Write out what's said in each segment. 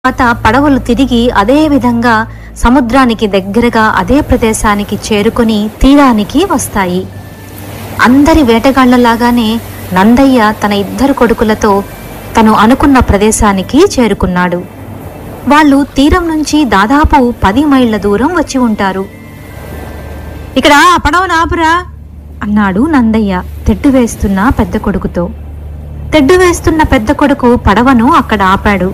తర్వాత పడవలు తిరిగి అదే విధంగా సముద్రానికి దగ్గరగా అదే ప్రదేశానికి చేరుకొని తీరానికి వస్తాయి అందరి వేటగాళ్లలాగానే నందయ్య తన ఇద్దరు కొడుకులతో తను అనుకున్న ప్రదేశానికి చేరుకున్నాడు వాళ్ళు తీరం నుంచి దాదాపు పది మైళ్ళ దూరం వచ్చి ఉంటారు ఇక్కడ ఆ పడవను ఆపురా అన్నాడు నందయ్య తెడ్డు వేస్తున్న పెద్ద కొడుకుతో తెడ్డు వేస్తున్న పెద్ద కొడుకు పడవను అక్కడ ఆపాడు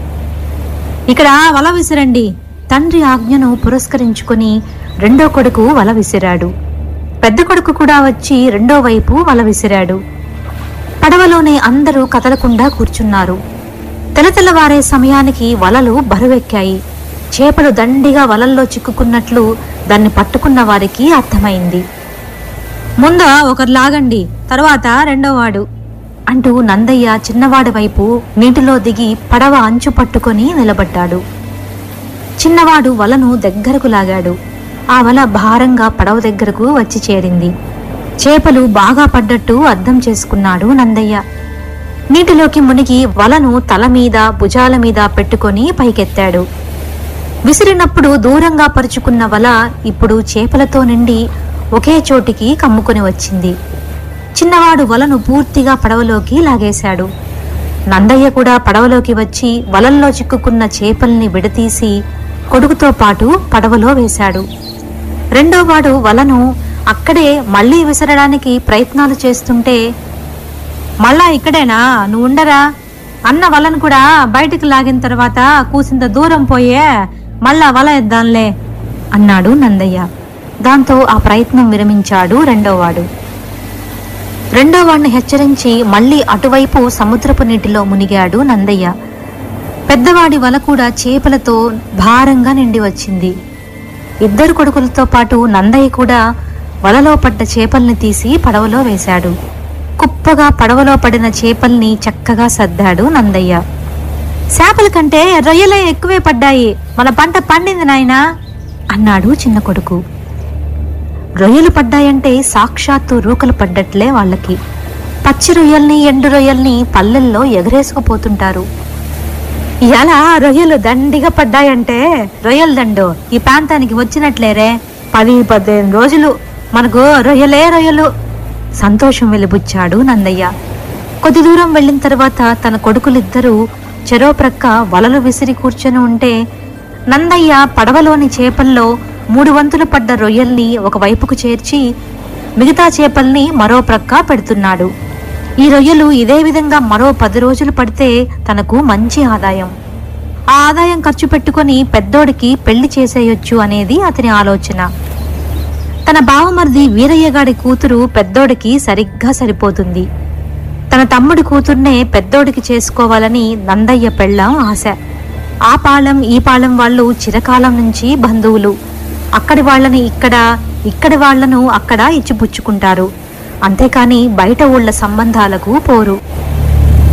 ఇక్కడ వల విసిరండి తండ్రి ఆజ్ఞను పురస్కరించుకొని రెండో కొడుకు వల విసిరాడు పెద్ద కొడుకు కూడా వచ్చి రెండో వైపు వల విసిరాడు పడవలోనే అందరూ కదలకుండా కూర్చున్నారు తెలతెలవారే సమయానికి వలలు బరువెక్కాయి చేపలు దండిగా వలల్లో చిక్కుకున్నట్లు దాన్ని పట్టుకున్న వారికి అర్థమైంది ముందు ఒకరు లాగండి తర్వాత రెండోవాడు అంటూ నందయ్య చిన్నవాడి వైపు నీటిలో దిగి పడవ అంచు పట్టుకొని నిలబడ్డాడు చిన్నవాడు వలను దగ్గరకు లాగాడు ఆ వల భారంగా పడవ దగ్గరకు వచ్చి చేరింది చేపలు బాగా పడ్డట్టు అర్థం చేసుకున్నాడు నందయ్య నీటిలోకి మునిగి వలను తల మీద భుజాల మీద పెట్టుకొని పైకెత్తాడు విసిరినప్పుడు దూరంగా పరుచుకున్న వల ఇప్పుడు చేపలతో నిండి ఒకే చోటికి కమ్ముకొని వచ్చింది చిన్నవాడు వలను పూర్తిగా పడవలోకి లాగేశాడు నందయ్య కూడా పడవలోకి వచ్చి వలల్లో చిక్కుకున్న చేపల్ని విడతీసి కొడుకుతో పాటు పడవలో వేశాడు రెండోవాడు వలను అక్కడే మళ్ళీ విసరడానికి ప్రయత్నాలు చేస్తుంటే మళ్ళా ఇక్కడేనా నువ్వు ఉండరా అన్న వలను కూడా బయటికి లాగిన తర్వాత కూసింత దూరం పోయే మళ్ళా వల ఎద్దాంలే అన్నాడు నందయ్య దాంతో ఆ ప్రయత్నం విరమించాడు రెండోవాడు రెండోవాడిని హెచ్చరించి మళ్ళీ అటువైపు సముద్రపు నీటిలో మునిగాడు నందయ్య పెద్దవాడి వల కూడా చేపలతో భారంగా నిండి వచ్చింది ఇద్దరు కొడుకులతో పాటు నందయ్య కూడా వలలో పడ్డ చేపల్ని తీసి పడవలో వేశాడు కుప్పగా పడవలో పడిన చేపల్ని చక్కగా సర్దాడు నందయ్య చేపల కంటే రొయ్యలే ఎక్కువే పడ్డాయి మన పంట పండింది నాయనా అన్నాడు చిన్న కొడుకు రొయ్యలు పడ్డాయంటే సాక్షాత్తు రూకలు పడ్డట్లే వాళ్ళకి పచ్చి రొయ్యల్ని ఎండు రొయ్యల్ని పల్లెల్లో ఎగరేసుకుపోతుంటారు ఇవాళ రొయ్యలు దండిగా పడ్డాయంటే రొయ్యల దండు ఈ ప్రాంతానికి వచ్చినట్లేరే పది పద్దెనిమిది రోజులు మనకు రొయ్యలే రొయ్యలు సంతోషం వెలిబుచ్చాడు నందయ్య కొద్ది దూరం వెళ్ళిన తర్వాత తన కొడుకులిద్దరూ చెరో ప్రక్క వలలు విసిరి కూర్చొని ఉంటే నందయ్య పడవలోని చేపల్లో మూడు వంతులు పడ్డ రొయ్యల్ని ఒక వైపుకు చేర్చి మిగతా చేపల్ని మరో ప్రక్క పెడుతున్నాడు ఈ రొయ్యలు ఇదే విధంగా మరో పది రోజులు పడితే తనకు మంచి ఆదాయం ఆ ఆదాయం ఖర్చు పెట్టుకొని పెద్దోడికి పెళ్లి చేసేయొచ్చు అనేది అతని ఆలోచన తన బావమరిది వీరయ్యగాడి కూతురు పెద్దోడికి సరిగ్గా సరిపోతుంది తన తమ్ముడి కూతుర్నే పెద్దోడికి చేసుకోవాలని నందయ్య పెళ్ళాం ఆశ ఆ పాళెం ఈ పాళెం వాళ్ళు చిరకాలం నుంచి బంధువులు అక్కడి వాళ్ళని ఇక్కడ ఇక్కడి వాళ్లను అక్కడ ఇచ్చిపుచ్చుకుంటారు అంతేకాని బయట ఊళ్ళ సంబంధాలకు పోరు